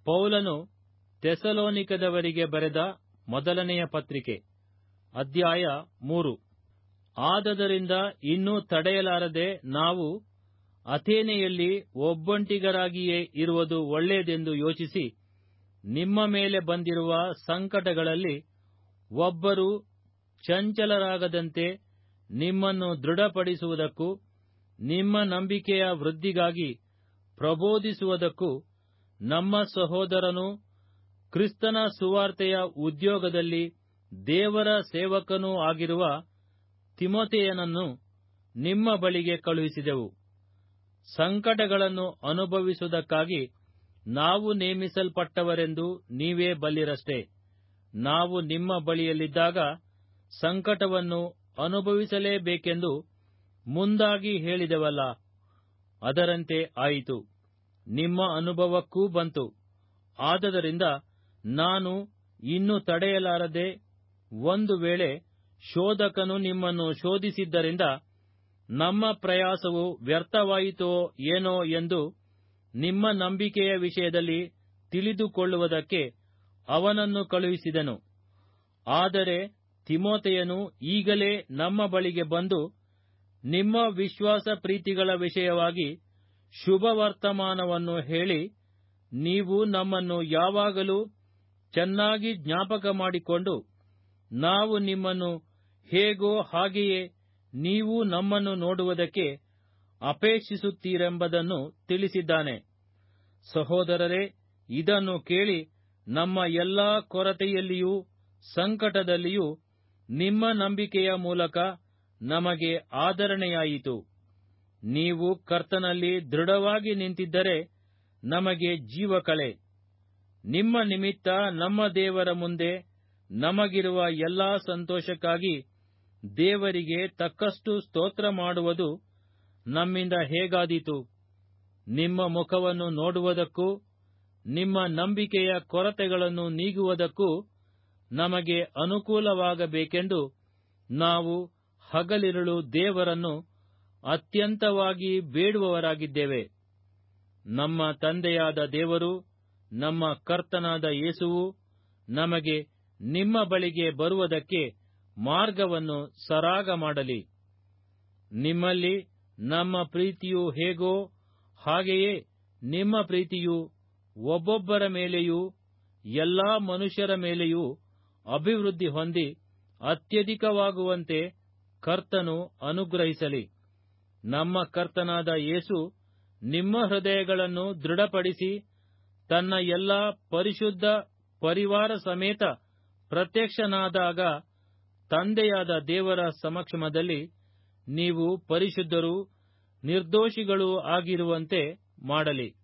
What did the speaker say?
ಪೌಲನು ತೆಸಲೋನಿಕದವರಿಗೆ ಬರೆದ ಮೊದಲನೆಯ ಪತ್ರಿಕೆ ಅಧ್ಯಾಯ ಮೂರು ಆದದರಿಂದ ಇನ್ನೂ ತಡೆಯಲಾರದೆ ನಾವು ಅಥೇನೆಯಲ್ಲಿ ಒಬ್ಬಂಟಿಗರಾಗಿಯೇ ಇರುವುದು ಒಳ್ಳೆಯದೆಂದು ಯೋಚಿಸಿ ನಿಮ್ಮ ಮೇಲೆ ಬಂದಿರುವ ಸಂಕಟಗಳಲ್ಲಿ ಒಬ್ಬರು ಚಂಚಲರಾಗದಂತೆ ನಿಮ್ಮನ್ನು ದೃಢಪಡಿಸುವುದಕ್ಕೂ ನಿಮ್ಮ ನಂಬಿಕೆಯ ವೃದ್ಧಿಗಾಗಿ ಪ್ರಬೋಧಿಸುವುದಕ್ಕೂ ನಮ್ಮ ಸಹೋದರನೂ ಕ್ರಿಸ್ತನ ಸುವಾರ್ತೆಯ ಉದ್ಯೋಗದಲ್ಲಿ ದೇವರ ಸೇವಕನೂ ಆಗಿರುವ ತಿಮೊಥೆಯನನ್ನು ನಿಮ್ಮ ಬಳಿಗೆ ಕಳುಹಿಸಿದೆವು ಸಂಕಟಗಳನ್ನು ಅನುಭವಿಸುವುದಕ್ಕಾಗಿ ನಾವು ನೇಮಿಸಲ್ಪಟ್ಟವರೆಂದು ನೀವೇ ಬಲ್ಲಿರಷ್ಟೆ ನಾವು ನಿಮ್ಮ ಬಳಿಯಲ್ಲಿದ್ದಾಗ ಸಂಕಟವನ್ನು ಅನುಭವಿಸಲೇಬೇಕೆಂದು ಮುಂದಾಗಿ ಹೇಳಿದೆವಲ್ಲ ಅದರಂತೆ ಆಯಿತು ನಿಮ್ಮ ಅನುಭವಕ್ಕೂ ಬಂತು ಆದದರಿಂದ ನಾನು ಇನ್ನು ತಡೆಯಲಾರದೆ ಒಂದು ವೇಳೆ ಶೋಧಕನು ನಿಮ್ಮನ್ನು ಶೋಧಿಸಿದ್ದರಿಂದ ನಮ್ಮ ಪ್ರಯಾಸವು ವ್ಯರ್ಥವಾಯಿತೋ ಏನೋ ಎಂದು ನಿಮ್ಮ ನಂಬಿಕೆಯ ವಿಷಯದಲ್ಲಿ ತಿಳಿದುಕೊಳ್ಳುವುದಕ್ಕೆ ಅವನನ್ನು ಕಳುಹಿಸಿದೆನು ಆದರೆ ತಿಮೋಥೆಯನು ಈಗಲೇ ನಮ್ಮ ಬಳಿಗೆ ಬಂದು ನಿಮ್ಮ ವಿಶ್ವಾಸ ಪ್ರೀತಿಗಳ ವಿಷಯವಾಗಿ ಶುಭವರ್ತಮಾನವನ್ನು ಹೇಳಿ ನೀವು ನಮ್ಮನ್ನು ಯಾವಾಗಲೂ ಚೆನ್ನಾಗಿ ಜ್ಞಾಪಕ ಮಾಡಿಕೊಂಡು ನಾವು ನಿಮ್ಮನ್ನು ಹೇಗೋ ಹಾಗೆಯೇ ನೀವು ನಮ್ಮನ್ನು ನೋಡುವುದಕ್ಕೆ ಅಪೇಕ್ಷಿಸುತ್ತೀರೆಂಬುದನ್ನು ತಿಳಿಸಿದ್ದಾನೆ ಸಹೋದರರೇ ಇದನ್ನು ಕೇಳಿ ನಮ್ಮ ಎಲ್ಲಾ ಕೊರತೆಯಲ್ಲಿಯೂ ಸಂಕಟದಲ್ಲಿಯೂ ನಿಮ್ಮ ನಂಬಿಕೆಯ ಮೂಲಕ ನಮಗೆ ಆದರಣೆಯಾಯಿತು ನೀವು ಕರ್ತನಲ್ಲಿ ದೃಢವಾಗಿ ನಿಂತಿದ್ದರೆ ನಮಗೆ ಜೀವಕಳೆ ನಿಮ್ಮ ನಿಮಿತ್ತ ನಮ್ಮ ದೇವರ ಮುಂದೆ ನಮಗಿರುವ ಎಲ್ಲಾ ಸಂತೋಷಕ್ಕಾಗಿ ದೇವರಿಗೆ ತಕ್ಕಷ್ಟು ಸ್ತೋತ್ರ ಮಾಡುವುದು ನಮ್ಮಿಂದ ಹೇಗಾದೀತು ನಿಮ್ಮ ಮುಖವನ್ನು ನೋಡುವುದಕ್ಕೂ ನಿಮ್ಮ ನಂಬಿಕೆಯ ಕೊರತೆಗಳನ್ನು ನೀಗುವುದಕ್ಕೂ ನಮಗೆ ಅನುಕೂಲವಾಗಬೇಕೆಂದು ನಾವು ಹಗಲಿರುಳು ದೇವರನ್ನು ಅತ್ಯಂತವಾಗಿ ಬೇಡುವವರಾಗಿದ್ದೇವೆ ನಮ್ಮ ತಂದೆಯಾದ ದೇವರು ನಮ್ಮ ಕರ್ತನಾದ ಯೇಸುವು ನಮಗೆ ನಿಮ್ಮ ಬಳಿಗೆ ಬರುವುದಕ್ಕೆ ಮಾರ್ಗವನ್ನು ಸರಾಗ ಮಾಡಲಿ ನಿಮ್ಮಲ್ಲಿ ನಮ್ಮ ಪ್ರೀತಿಯು ಹೇಗೋ ಹಾಗೆಯೇ ನಿಮ್ಮ ಪ್ರೀತಿಯು ಒಬ್ಬೊಬ್ಬರ ಮೇಲೆಯೂ ಎಲ್ಲಾ ಮನುಷ್ಯರ ಮೇಲೆಯೂ ಅಭಿವೃದ್ಧಿ ಹೊಂದಿ ಅತ್ಯಧಿಕವಾಗುವಂತೆ ಕರ್ತನು ಅನುಗ್ರಹಿಸಲಿ ನಮ್ಮ ಕರ್ತನಾದ ಯೇಸು ನಿಮ್ಮ ಹೃದಯಗಳನ್ನು ದೃಢಪಡಿಸಿ ತನ್ನ ಎಲ್ಲಾ ಪರಿಶುದ್ಧ ಪರಿವಾರ ಸಮೇತ ಪ್ರತ್ಯಕ್ಷನಾದಾಗ ತಂದೆಯಾದ ದೇವರ ಸಮಕ್ಷಮದಲ್ಲಿ ನೀವು ಪರಿಶುದ್ಧರೂ ನಿರ್ದೋಷಿಗಳೂ ಆಗಿರುವಂತೆ ಮಾಡಲಿ